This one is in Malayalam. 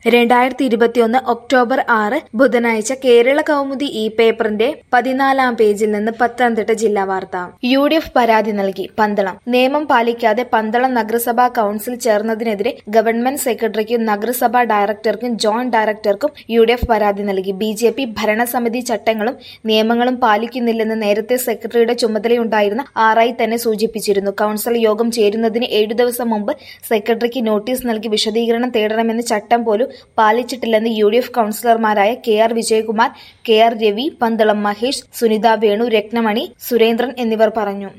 രണ്ടായിരത്തി ഇരുപത്തിയൊന്ന് ഒക്ടോബർ ആറ് ബുധനാഴ്ച കേരള കൗമുദി ഈ പേപ്പറിന്റെ പതിനാലാം പേജിൽ നിന്ന് പത്തനംതിട്ട ജില്ലാ വാർത്ത യു ഡി എഫ് പരാതി നൽകി പന്തളം നിയമം പാലിക്കാതെ പന്തളം നഗരസഭാ കൌൺസിൽ ചേർന്നതിനെതിരെ ഗവൺമെന്റ് സെക്രട്ടറിക്കും നഗരസഭാ ഡയറക്ടർക്കും ജോയിന്റ് ഡയറക്ടർക്കും യു ഡി എഫ് പരാതി നൽകി ബി ജെ പി ഭരണസമിതി ചട്ടങ്ങളും നിയമങ്ങളും പാലിക്കുന്നില്ലെന്ന് നേരത്തെ സെക്രട്ടറിയുടെ ചുമതലയുണ്ടായിരുന്ന ആർ ഐ തന്നെ സൂചിപ്പിച്ചിരുന്നു കൌൺസിൽ യോഗം ചേരുന്നതിന് ഏഴു ദിവസം മുമ്പ് സെക്രട്ടറിക്ക് നോട്ടീസ് നൽകി വിശദീകരണം തേടണമെന്ന് ചട്ടം പോലും പാലിച്ചിട്ടില്ലെന്ന് യു ഡി എഫ് കൌൺസിലർമാരായ K R Vijayakumar K R Ravi Pandalam Mahesh Sunitha Venu Rathnamani Surendran എന്നിവർ പറഞ്ഞു